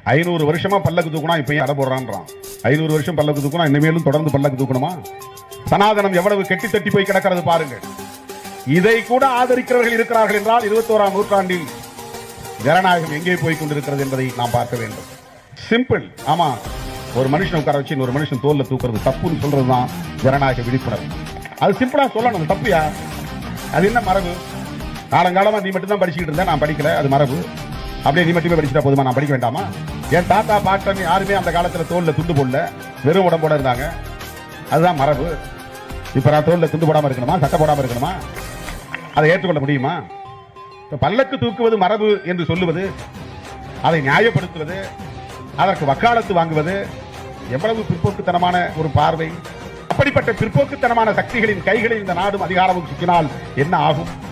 ஐநூறு வருஷமா பல்லக்கு தூக்கணும் இப்ப ஏன் அடை போடுறான்றான் ஐநூறு வருஷம் பல்லக்கு தூக்கணும் இனிமேலும் தொடர்ந்து பல்லக்கு தூக்கணுமா சனாதனம் எவ்வளவு கெட்டி தட்டி போய் கிடக்கிறது பாருங்கள் இதை கூட ஆதரிக்கிறவர்கள் இருக்கிறார்கள் என்றால் இருபத்தோராம் நூற்றாண்டில் ஜனநாயகம் எங்கே போய் கொண்டிருக்கிறது என்பதை நாம் பார்க்க வேண்டும் சிம்பிள் ஆமா ஒரு மனுஷன் உட்கார வச்சு இன்னொரு மனுஷன் தோல்ல தூக்குறது தப்புன்னு சொல்றதுதான் ஜனநாயக விழிப்புணர்வு அது சிம்பிளா சொல்லணும் அது தப்புயா அது என்ன மரபு காலங்காலமா நீ மட்டும் தான் படிச்சுக்கிட்டு இருந்த நான் படிக்கல அது மரபு அப்படியே நீ மட்டுமே படிச்சுட்டா போதுமா நான் படிக்க வேண்டாமா என் தாத்தா பாட்டன் யாருமே அந்த காலத்துல தோல்ல துண்டு போடல வெறும் உடம்போட இருந்தாங்க அதுதான் மரபு இப்ப நான் தோல்ல துண்டு போடாம இருக்கணுமா சட்டை போடாம இருக்கணுமா அதை ஏற்றுக்கொள்ள முடியுமா இப்ப பல்லக்கு தூக்குவது மரபு என்று சொல்லுவது அதை நியாயப்படுத்துவது அதற்கு வக்காலத்து வாங்குவது எவ்வளவு பிற்போக்குத்தனமான ஒரு பார்வை அப்படிப்பட்ட பிற்போக்குத்தனமான சக்திகளின் கைகளில் இந்த நாடும் அதிகாரமும் சிக்கினால் என்ன ஆகும்